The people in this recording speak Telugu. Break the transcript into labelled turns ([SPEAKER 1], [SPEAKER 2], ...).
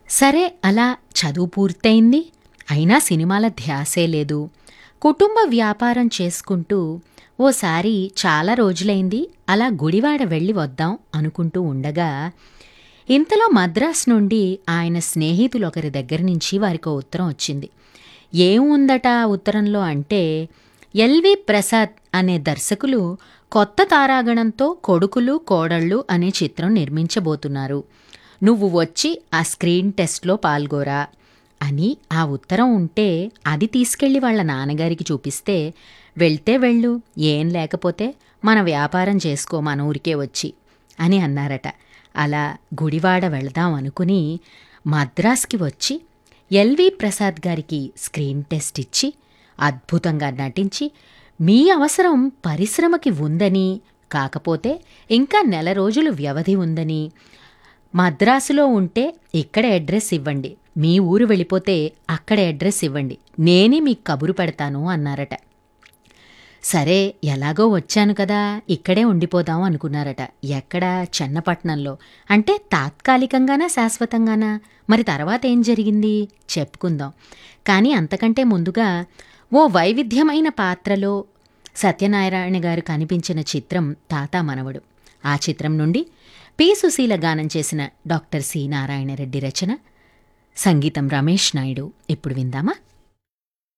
[SPEAKER 1] సరే అలా చదువు పూర్తయింది అయినా సినిమాల ధ్యాసే లేదు కుటుంబ వ్యాపారం చేసుకుంటూ ఓసారి చాలా రోజులైంది అలా గుడివాడ వెళ్ళి వద్దాం అనుకుంటూ ఉండగా ఇంతలో మద్రాస్ నుండి ఆయన స్నేహితులు ఒకరి దగ్గర నుంచి వారికి ఉత్తరం వచ్చింది ఏముందట ఆ ఉత్తరంలో అంటే ఎల్వి ప్రసాద్ అనే దర్శకులు కొత్త తారాగణంతో కొడుకులు కోడళ్ళు అనే చిత్రం నిర్మించబోతున్నారు నువ్వు వచ్చి ఆ స్క్రీన్ టెస్ట్లో పాల్గోరా అని ఆ ఉత్తరం ఉంటే అది తీసుకెళ్ళి వాళ్ళ నాన్నగారికి చూపిస్తే వెళ్తే వెళ్ళు ఏం లేకపోతే మన వ్యాపారం చేసుకో మన ఊరికే వచ్చి అని అన్నారట అలా గుడివాడ వెళదాం అనుకుని మద్రాస్కి వచ్చి ఎల్వి ప్రసాద్ గారికి స్క్రీన్ టెస్ట్ ఇచ్చి అద్భుతంగా నటించి మీ అవసరం పరిశ్రమకి ఉందని కాకపోతే ఇంకా నెల రోజులు వ్యవధి ఉందని మద్రాసులో ఉంటే ఇక్కడ అడ్రస్ ఇవ్వండి మీ ఊరు వెళ్ళిపోతే అక్కడ అడ్రస్ ఇవ్వండి నేనే మీకు కబురు పెడతాను అన్నారట సరే ఎలాగో వచ్చాను కదా ఇక్కడే ఉండిపోదాం అనుకున్నారట ఎక్కడ చెన్నపట్నంలో అంటే తాత్కాలికంగానా శాశ్వతంగానా మరి తర్వాత ఏం జరిగింది చెప్పుకుందాం కానీ అంతకంటే ముందుగా ఓ వైవిధ్యమైన పాత్రలో సత్యనారాయణ గారు కనిపించిన చిత్రం తాత మనవడు ఆ చిత్రం నుండి పి సుశీల గానం చేసిన డాక్టర్ సి నారాయణ రెడ్డి రచన సంగీతం రమేష్ నాయుడు ఇప్పుడు విందామా